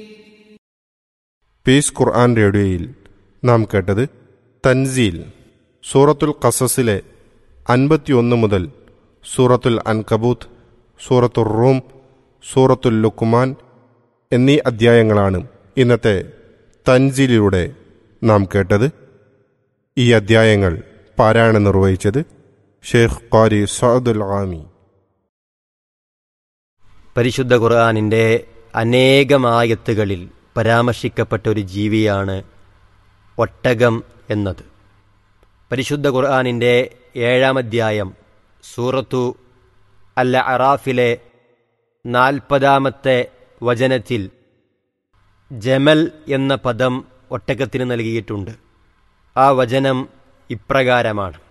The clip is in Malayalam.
പീസ് ഖുർആൻ റേഡിയോയിൽ നാം കേട്ടത് തൻസീൽ സൂറത്തുൽ ഖസസിലെ അൻപത്തിയൊന്ന് മുതൽ സൂറത്തുൽ അൻകബൂത്ത് സൂറത്തുൽ റൂം സൂറത്തുൽ ലുക്കുമാൻ എന്നീ അധ്യായങ്ങളാണ് ഇന്നത്തെ തൻസീലിലൂടെ നാം കേട്ടത് ഈ അധ്യായങ്ങൾ പാരായണം നിർവഹിച്ചത് ഷെയ്ഖ് ഖാരി സഅദുൽ ആമി പരിശുദ്ധ ഖുർആാനിൻ്റെ അനേകമായത്തുകളിൽ പരാമർശിക്കപ്പെട്ട ഒരു ജീവിയാണ് ഒട്ടകം എന്നത് പരിശുദ്ധ ഖുർആാനിൻ്റെ ഏഴാം അധ്യായം സൂറത്തു അൽ അറാഫിലെ നാൽപ്പതാമത്തെ വചനത്തിൽ ജമൽ എന്ന പദം ഒട്ടകത്തിന് നൽകിയിട്ടുണ്ട് ആ വചനം ഇപ്രകാരമാണ്